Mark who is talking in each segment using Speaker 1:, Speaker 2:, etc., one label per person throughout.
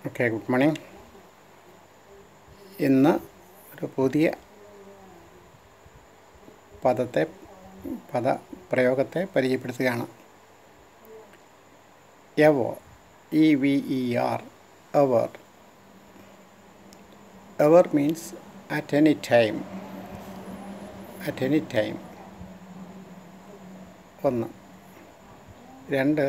Speaker 1: okay good morning ഇന്ന് ഒരു പുതിയ പദത്തെ പദ പ്രയോഗത്തെ പരിചയപ്പെടുത്തുകയാണ് ever E V E R ever ever means at any time at any time ഒന്ന് രണ്ട്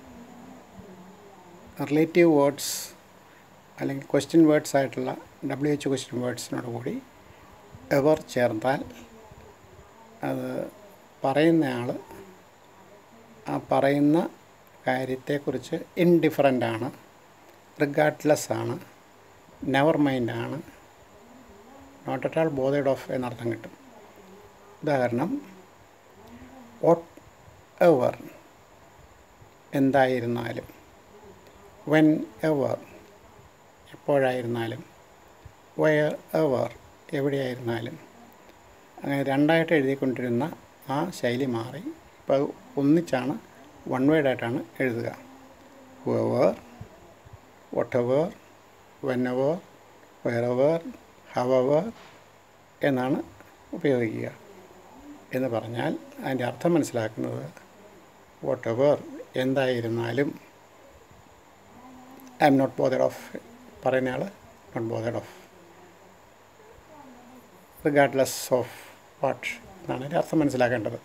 Speaker 1: റിലേറ്റീവ് വേർഡ്സ് അല്ലെങ്കിൽ ക്വസ്റ്റ്യൻ വേർഡ്സ് ആയിട്ടുള്ള ഡബ്ല്യു എച്ച് ക്വസ്റ്റ്യൻ വേർഡ്സിനോട് കൂടി എവർ ചേർത്താൽ അത് പറയുന്നയാൾ ആ പറയുന്ന കാര്യത്തെക്കുറിച്ച് ഇൻഡിഫറൻ്റ് ആണ് റിഗാർഡ്ലെസ് ആണ് നെവർ മൈൻഡ് ആണ് not at all bothered of എന്നർത്ഥം കിട്ടും ഉദാഹരണം വോട്ട് എവർ എന്തായിരുന്നാലും വെൻ എവർ എപ്പോഴായിരുന്നാലും വയർ എവർ എവിടെയായിരുന്നാലും അങ്ങനെ രണ്ടായിട്ട് എഴുതിക്കൊണ്ടിരുന്ന ആ ശൈലി മാറി ഇപ്പോൾ ഒന്നിച്ചാണ് വൺ വേർഡായിട്ടാണ് എഴുതുക whoever whatever when whenever wherever however എന്നാണ് ഉപയോഗിക്കുക എന്ന് പറഞ്ഞാൽ അതിൻ്റെ അർത്ഥം മനസ്സിലാക്കുന്നത് വട്ട് എവർ എന്തായിരുന്നാലും I'm not bothered of പറയുന്നയാൾ not bothered of regardless of what എന്നാണ് അതിൻ്റെ അർത്ഥം മനസ്സിലാക്കേണ്ടത്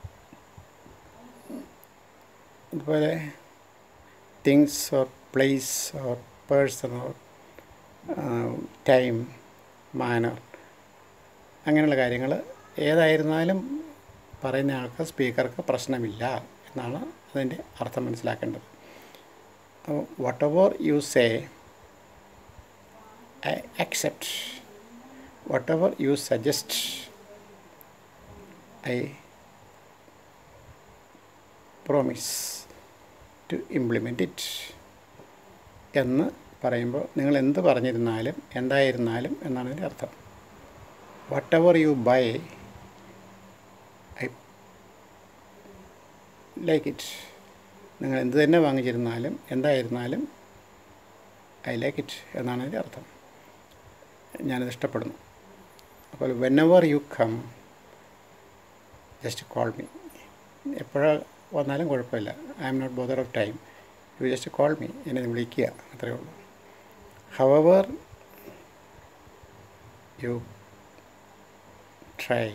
Speaker 1: അതുപോലെ things or place or person or time manner അങ്ങനെയുള്ള കാര്യങ്ങൾ ഏതായിരുന്നാലും പറയുന്ന ആൾക്ക് സ്പീക്കർക്ക് പ്രശ്നമില്ല എന്നാണ് അതിൻ്റെ അർത്ഥം മനസ്സിലാക്കേണ്ടത് whatever you say I accept whatever you suggest I promise to implement it എന്ന് പറയുമ്പോൾ നിങ്ങൾ എന്ത് പറഞ്ഞിരുന്നാലും എന്തായിരുന്നാലും എന്നാണ് ഇതിൻ്റെ അർത്ഥം whatever you buy I like it നിങ്ങൾ എന്ത് തന്നെ വാങ്ങിച്ചിരുന്നാലും എന്തായിരുന്നാലും ഐ ലൈക്ക് ഇറ്റ് എന്നാണ് അതിൻ്റെ അർത്ഥം ഞാനത് ഇഷ്ടപ്പെടുന്നു അപ്പോൾ whenever you come just call me എപ്പോഴാ വന്നാലും കുഴപ്പമില്ല I'm not bother of time you just call me എന്നെ വിളിക്കുക അത്രയേ ഉള്ളൂ however you try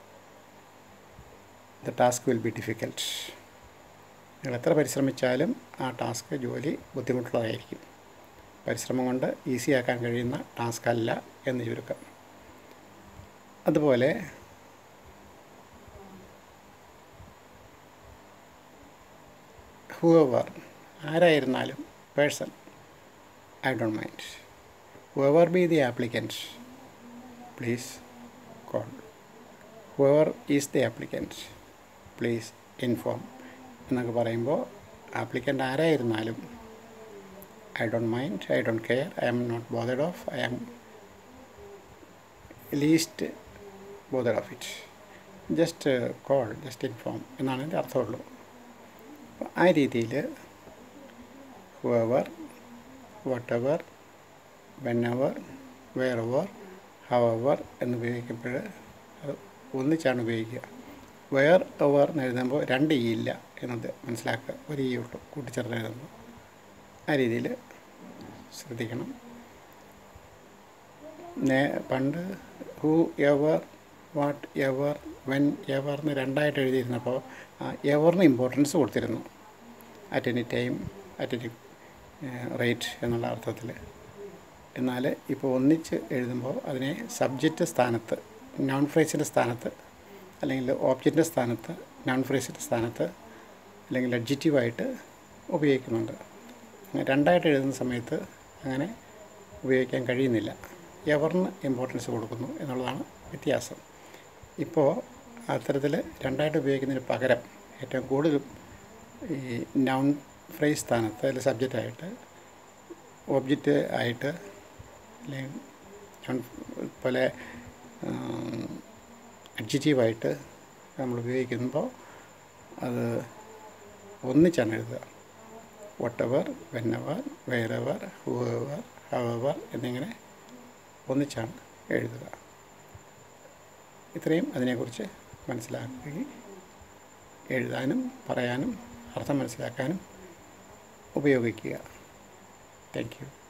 Speaker 1: the task will be difficult നിങ്ങൾ എത്ര പരിശ്രമിച്ചാലും ആ ടാസ്ക് ജോലി ബുദ്ധിമുട്ടുള്ളതായിരിക്കും പരിശ്രമം കൊണ്ട് ഈസി ആക്കാൻ കഴിയുന്ന ടാസ്ക് അല്ല എന്ന് ചുരുക്കം അതുപോലെ ഹുവർ ആരായിരുന്നാലും person I don't mind whoever be the applicant please call whoever is the applicant please inform എന്നൊക്കെ പറയുമ്പോൾ ആപ്ലിക്കൻ്റ് ആരായിരുന്നാലും I don't mind I don't care I am not bothered of I am least bothered of it just call just inform എന്നാണ് എൻ്റെ അർത്ഥമുള്ളൂ അപ്പോൾ ആ രീതിയിൽ whoever whatever when whenever wherever however എന്ന് ഉപയോഗിക്കുമ്പോൾ അത് ഒന്നിച്ചാണ് ഉപയോഗിക്കുക വെയർ എവർ എന്ന് എഴുതുമ്പോൾ രണ്ട് ഇ ഇല്ല എന്നത് മനസ്സിലാക്കുക ഒരു ഇ ഉള്ളൂ കൂട്ടിച്ചേർത്ത് എഴുതുമ്പോൾ ആ രീതിയിൽ ശ്രദ്ധിക്കണം നേ പണ്ട് who ever what ever when ever എന്ന് രണ്ടായിട്ട് എഴുതിയിരുന്നപ്പോൾ എവറിന് ഇമ്പോർട്ടൻസ് കൊടുത്തിരുന്നു at any time at any rate എന്നുള്ള അർത്ഥത്തിൽ എന്നാൽ ഇപ്പോൾ ഒന്നിച്ച് എഴുതുമ്പോൾ അതിനെ സബ്ജക്റ്റ് സ്ഥാനത്ത് നോൺ ഫ്രേസിൻ്റെ സ്ഥാനത്ത് അല്ലെങ്കിൽ ഓബ്ജക്റ്റിൻ്റെ സ്ഥാനത്ത് നോൺ ഫ്രേസിൻ്റെ സ്ഥാനത്ത് അല്ലെങ്കിൽ അഡ്ജക്റ്റീവായിട്ട് ഉപയോഗിക്കുന്നുണ്ട് രണ്ടായിട്ട് എഴുതുന്ന സമയത്ത് അങ്ങനെ ഉപയോഗിക്കാൻ കഴിയുന്നില്ല എവറിന് ഇമ്പോർട്ടൻസ് കൊടുക്കുന്നു എന്നുള്ളതാണ് വ്യത്യാസം ഇപ്പോൾ അത്തരത്തിൽ രണ്ടായിട്ട് ഉപയോഗിക്കുന്നതിന് പകരം ഏറ്റവും കൂടുതലും ഈ നൗൺ ഫ്രേസ് സ്ഥാനത്ത് അല്ലെങ്കിൽ സബ്ജക്റ്റായിട്ട് ഒബ്ജക്റ്റ് ആയിട്ട് അല്ലെങ്കിൽ പോലെ അഡ്ജക്റ്റീവായിട്ട് നമ്മൾ ഉപയോഗിക്കുമ്പോൾ അത് ഒന്നിച്ചാണ് എഴുതുക whatever whenever wherever whoever however എന്നിങ്ങനെ ഒന്നിച്ചാണ് എഴുതുക ഇത്രയും അതിനെക്കുറിച്ച് മനസ്സിലാക്കുകയും എഴുതാനും പറയാനും അർത്ഥം മനസ്സിലാക്കാനും ഉപയോഗിക്കുക താങ്ക് യു